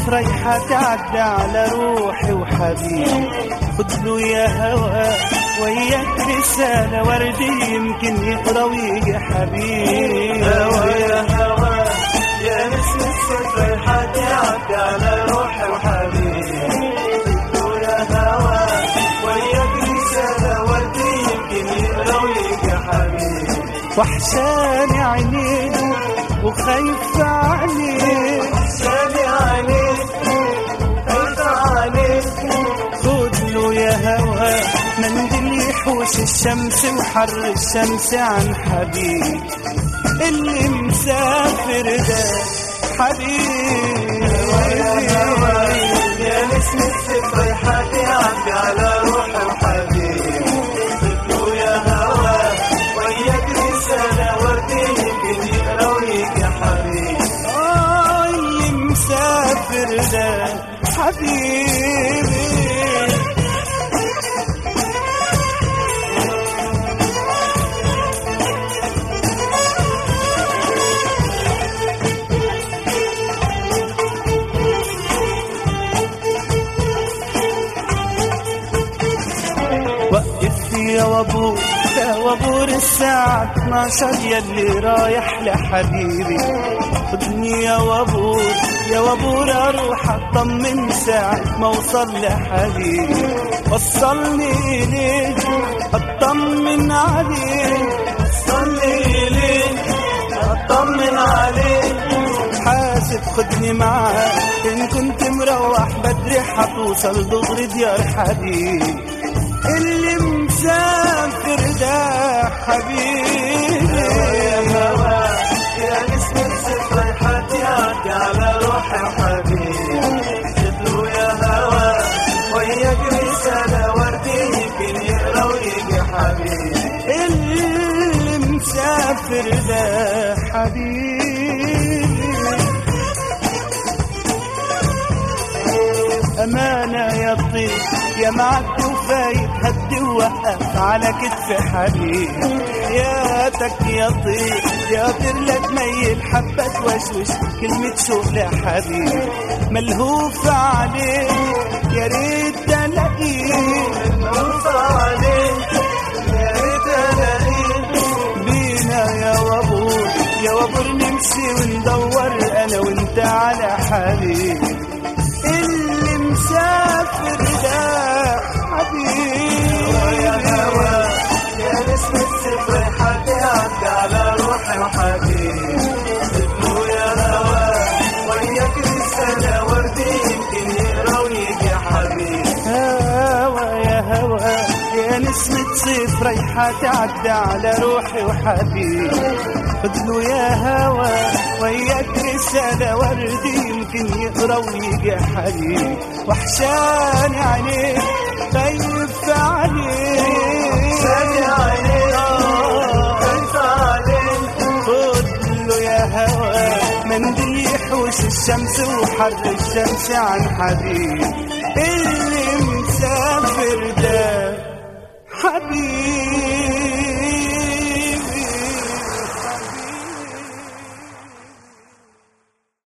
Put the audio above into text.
صيف رايحة تعدى على روحي وحبيبي خد له يا هوا وياك رسالة وردي يمكن يقرا ويجي حبيبي هوا يا هوا يا نسمة الصيف رايحة تعدي على روحي وحبيبي يا هوا وياك رسالة وردي يمكن يقرا ويجي حبيبي وحشاني عينيك وخايف عليك سامي عليك خايف عليك خد له يا هوا منديل يحوش الشمس وحر الشمس عن حبيبي اللي مسافر ده حبيبي يا نسمة الصيف رايحة تعدي على روحي وحبيبي له يا هوا وياك رسالة وردي يمكن يقرا ويجي حبيبي آه اللي مسافر ده حبيبي وقف يا وابور يا وابور الساعة 12 يلي رايح لحبيبي خدني يا وابور يا وابور اروح اطمن ساعة ما اوصل لحبيبي وصلني اليك اطمن عليك صلي إليك أطمن عليك حاسب خدني معاك ان كنت مروح بدري حتوصل دغري ديار حبيبي اللي مسافر ده حبيبي يا هوا يا نسمة الصيف رايحة تعدي على روحي وحبيبي له يا هوا وياك رسالة وردي يمكن يقرا ويجي حبيبي اللي مسافر ده حبيبي أمانة يا طيب يا معد وفايت هدي ووقف على كتف حبيبي ياتك يا طيب يا طير لا تميل حبة توشوش كلمة شوق لحبيبي ملهوف عليك يا ريت تلاقيك ملهوف عليك يا ريت الاقيك بينا يا وابور يا وابور نمشي وندور انا وانت على حبيبي اللي مسافر ده يا حبيبي هوا يا نسمة الصيف رايحة تعدي على روحي وحبيبي له يا هوا وياك رسالة وردي يمكن يقرا ويجي حبيبي هوا يا هوا يا نسمة صيف رايحة تعدى على روحي وحبيبي خدله يا هوا وياك رسالة وردي يمكن يقرا ويجي حبيبي وحشاني عليك خايف عليك سامي عليك خايف عليك خدله يا هوا منديل يحوش الشمس وحر الشمس عن حبيبي اللي مسافر ده حبيبي